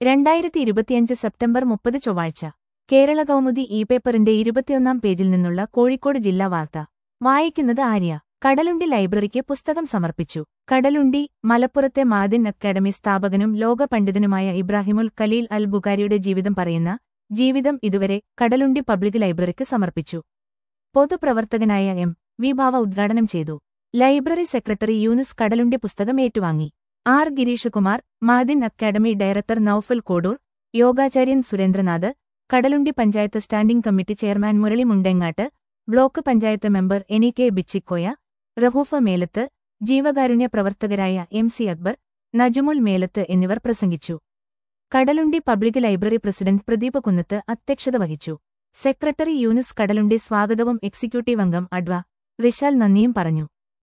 രണ്ടായിരത്തി ഇരുപത്തിയഞ്ച് സെപ്റ്റംബർ മുപ്പത് ചൊവ്വാഴ്ച കേരള കൗമുദി ഇ പേപ്പറിന്റെ ഇരുപത്തിയൊന്നാം പേജിൽ നിന്നുള്ള കോഴിക്കോട് ജില്ലാ വാർത്ത വായിക്കുന്നത് ആര്യ കടലുണ്ടി ലൈബ്രറിക്ക് പുസ്തകം സമർപ്പിച്ചു കടലുണ്ടി മലപ്പുറത്തെ മാദിൻ അക്കാദമി സ്ഥാപകനും ലോക പണ്ഡിതനുമായ ഇബ്രാഹിമുൽ ഖലീൽ അൽ ബുഖാരിയുടെ ജീവിതം പറയുന്ന ജീവിതം ഇതുവരെ കടലുണ്ടി പബ്ലിക് ലൈബ്രറിക്ക് സമർപ്പിച്ചു പൊതുപ്രവർത്തകനായ എം വി ഭാവ ഉദ്ഘാടനം ചെയ്തു ലൈബ്രറി സെക്രട്ടറി യൂനുസ് കടലുണ്ടി പുസ്തകം ഏറ്റുവാങ്ങി R Gireeshakumar Madin academy director Noufal Kodoor യോഗാചാര്യൻ Surendranath Kadalundi panchayat standing committee chairman Murali Mundengatt block panchayat member N K Bichikoya Rahoofa Melath ജീവകാരുണ്യ പ്രവർത്തകരായ എം സി അക്ബർ നജുമുൽ മേലത്ത് എന്നിവർ പ്രസംഗിച്ചു Kadalundi public library president Pradeep Kunnath അധ്യക്ഷത വഹിച്ചു സെക്രട്ടറി യൂനുസ് കടലുണ്ടി സ്വാഗതവും എക്സിക്യൂട്ടീവ് അംഗം അഡ്വ റിഷാൽ നന്ദിയും പറഞ്ഞു